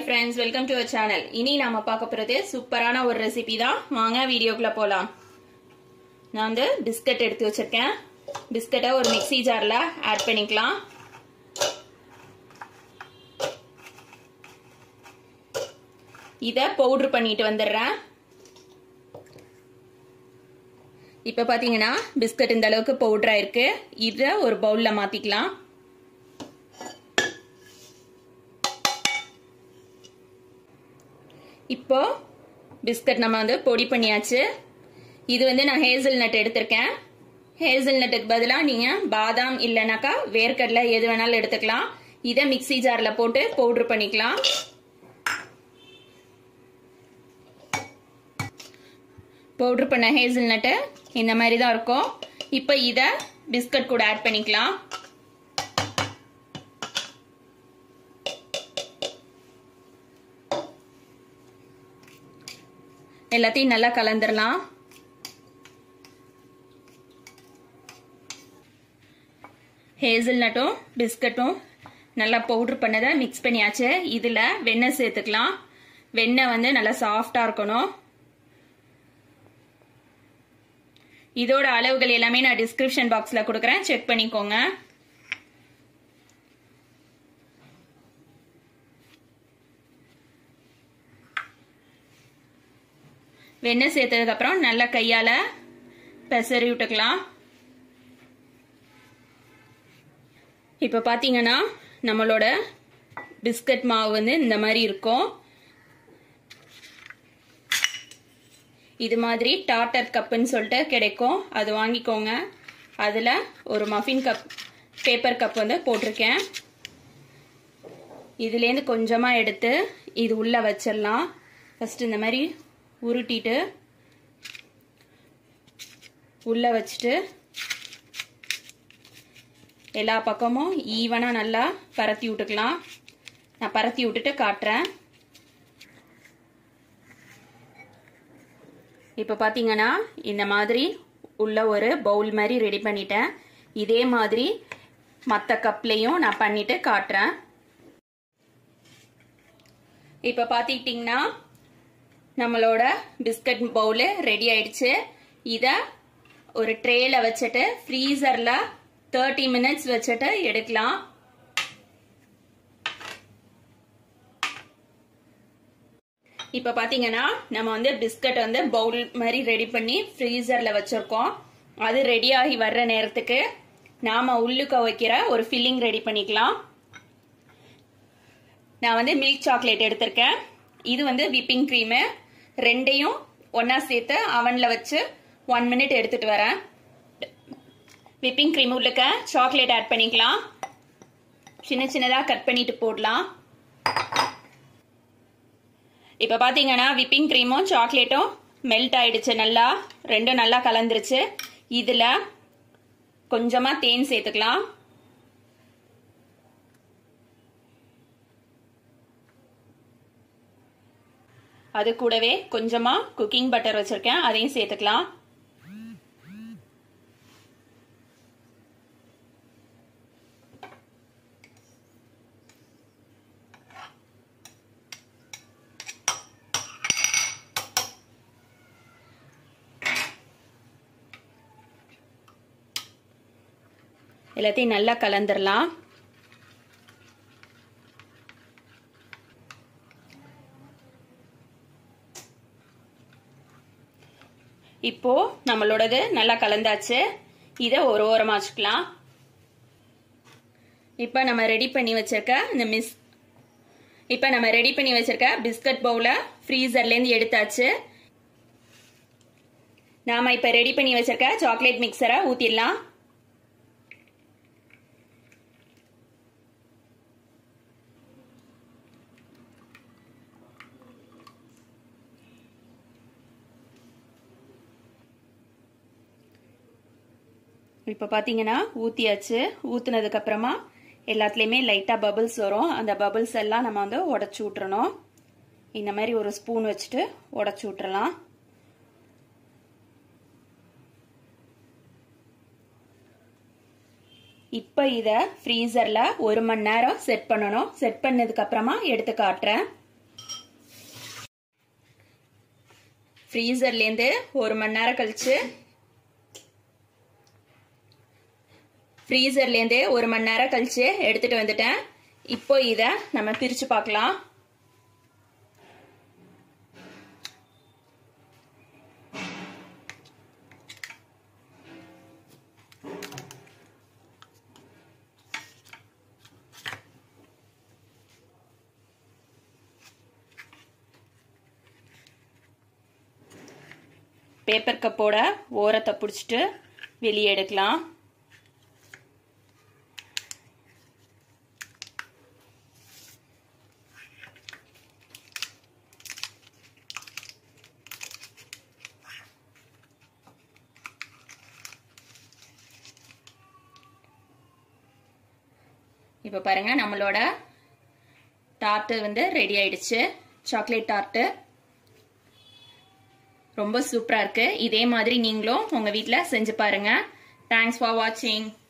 friends welcome to channel இனி நாம பார்க்க போறது சூப்பரான ஒரு ரெசிபி தான் வாங்க வீடியோக்குள்ள போலாம் நான் வந்து பிஸ்கட் எடுத்து வச்சிருக்கேன் பிஸ்கட்டை ஒரு மிக்ஸி ஜார்ல ஆட் பண்ணிக்கலாம் இதை பவுடர் பண்ணிட்டு வந்துடுறேன் இப்போ பார்த்தீங்கன்னா பிஸ்கட் இந்த அளவுக்கு பவுடரா இருக்கு இதை ஒரு பவுலில் மாற்றிக்கலாம் இப்போ பிஸ்கட் நம்ம வந்து பொடி பண்ணியாச்சு இது வந்து நான் ஹேசல் நட் எடுத்திருக்கேன் ஹேசல் நட்டுக்கு பதிலாக நீங்கள் பாதாம் இல்லைனாக்கா வேர்க்கடலை எது வேணாலும் எடுத்துக்கலாம் இதை மிக்சி ஜாரில் போட்டு பவுட்ரு பண்ணிக்கலாம் பவுட்ரு பண்ண ஹேசல் நட்டு இந்த மாதிரி தான் இருக்கும் இப்போ இதை பிஸ்கட் கூட ஆட் பண்ணிக்கலாம் எல்லாத்தையும் நல்லா கலந்துடலாம் ஹேசல் நட்டும் பிஸ்கட்டும் நல்லா பவுட்ரு பண்ணதை மிக்ஸ் பண்ணியாச்சு இதில் வெண்ணெய் சேர்த்துக்கலாம் வெண்ணெய் வந்து நல்லா சாஃப்டாக இருக்கணும் இதோட அளவுகள் எல்லாமே நான் டிஸ்கிரிப்ஷன் பாக்ஸில் கொடுக்குறேன் செக் பண்ணிக்கோங்க வெண்ணெய் சேர்த்ததுக்கப்புறம் நல்லா கையால் பெசரி விட்டுக்கலாம் இப்போ பார்த்தீங்கன்னா நம்மளோட பிஸ்கட் மாவு வந்து இந்த மாதிரி இருக்கும் இது மாதிரி டாட்டர் கப்புன்னு சொல்லிட்டு கிடைக்கும் அது வாங்கிக்கோங்க அதில் ஒரு மஃபின் கப் பேப்பர் கப் வந்து போட்டிருக்கேன் இதுலேருந்து கொஞ்சமாக எடுத்து இது உள்ளே வச்சிடலாம் ஃபஸ்ட்டு இந்த மாதிரி உருட்டிட்டு உள்ளே வச்சுட்டு எல்லா பக்கமும் ஈவனாக நல்லா பரத்தி விட்டுக்கலாம் நான் பரத்தி விட்டுட்டு காட்டுறேன் இப்போ பார்த்தீங்கன்னா இந்த மாதிரி உள்ள ஒரு பவுல் மாதிரி ரெடி பண்ணிட்டேன் இதே மாதிரி மற்ற கப்லேயும் நான் பண்ணிட்டு காட்டுறேன் இப்போ பார்த்துக்கிட்டிங்கன்னா நம்மளோட பிஸ்கட் பவுலு ரெடி ஆயிடுச்சு இதை ஒரு ட்ரேல வச்சுட்டு ஃப்ரீசரில் தேர்ட்டி மினிட்ஸ் வச்சுட்டு எடுக்கலாம் இப்போ பார்த்தீங்கன்னா நம்ம வந்து பிஸ்கட் வந்து பவுல் மாதிரி ரெடி பண்ணி ஃப்ரீசரில் வச்சுருக்கோம் அது ரெடி ஆகி வர்ற நேரத்துக்கு நாம் உள்ளுக்க வைக்கிற ஒரு ஃபில்லிங் ரெடி பண்ணிக்கலாம் நான் வந்து மில்க் சாக்லேட் எடுத்திருக்கேன் இது வந்து விப்பிங் க்ரீமு ரெண்டையும் ஒன்றா சேர்த்து அவனில் வச்சு ஒன் மினிட் எடுத்துகிட்டு வரேன் விப்பிங் க்ரீம் உள்ளுக்க சாக்லேட் ஆட் பண்ணிக்கலாம் சின்ன சின்னதாக கட் பண்ணிட்டு போடலாம் இப்போ பார்த்தீங்கன்னா விப்பிங் க்ரீமும் சாக்லேட்டும் மெல்ட் ஆயிடுச்சு நல்லா ரெண்டும் நல்லா கலந்துருச்சு இதில் கொஞ்சமாக தேன் சேர்த்துக்கலாம் அது கூடவே கொஞ்சமாக குக்கிங் பட்டர் வச்சுருக்கேன் அதையும் சேர்த்துக்கலாம் எல்லாத்தையும் நல்லா கலந்துடலாம் இப்போ நம்மளோடது நல்லா கலந்தாச்சு இதை ஒரு ஓரமாக வச்சுக்கலாம் இப்போ நம்ம ரெடி பண்ணி வச்சிருக்க இந்த மிஸ் இப்போ நம்ம ரெடி பண்ணி வச்சிருக்க பிஸ்கட் பவுலை ஃப்ரீசர்லேருந்து எடுத்தாச்சு நாம் இப்போ ரெடி பண்ணி வச்சிருக்க சாக்லேட் மிக்சரை ஊற்றிடலாம் இப்போ பார்த்தீங்கன்னா ஊற்றியாச்சு ஊற்றுனதுக்கப்புறமா எல்லாத்துலேயுமே லைட்டாக பபிள்ஸ் வரும் அந்த பபிள்ஸ் எல்லாம் நம்ம வந்து உடச்சி விட்றணும் இந்த மாதிரி ஒரு ஸ்பூன் வச்சுட்டு உடச்சி விட்றலாம் இப்போ இதை ஃப்ரீசரில் ஒரு மணி நேரம் செட் பண்ணணும் செட் பண்ணதுக்கு அப்புறமா எடுத்து காட்டுறேன் ஃப்ரீசர்லேருந்து ஒரு மணி நேரம் கழிச்சு ஃப்ரீசர்லேருந்து ஒரு மணி நேரம் கழிச்சு எடுத்துட்டு வந்துட்டேன் இப்போ இதை நம்ம பிரித்து பார்க்கலாம் பேப்பர் கப்போட ஓரத்தை பிடிச்சிட்டு வெளியே எடுக்கலாம் இப்போ பாருங்க நம்மளோட டார்ட்டு வந்து ரெடி ஆயிடுச்சு சாக்லேட் டார்ட்டு ரொம்ப சூப்பராக இருக்குது இதே மாதிரி நீங்களும் உங்கள் வீட்டில் செஞ்சு பாருங்கள் தேங்க்ஸ் ஃபார் வாட்சிங்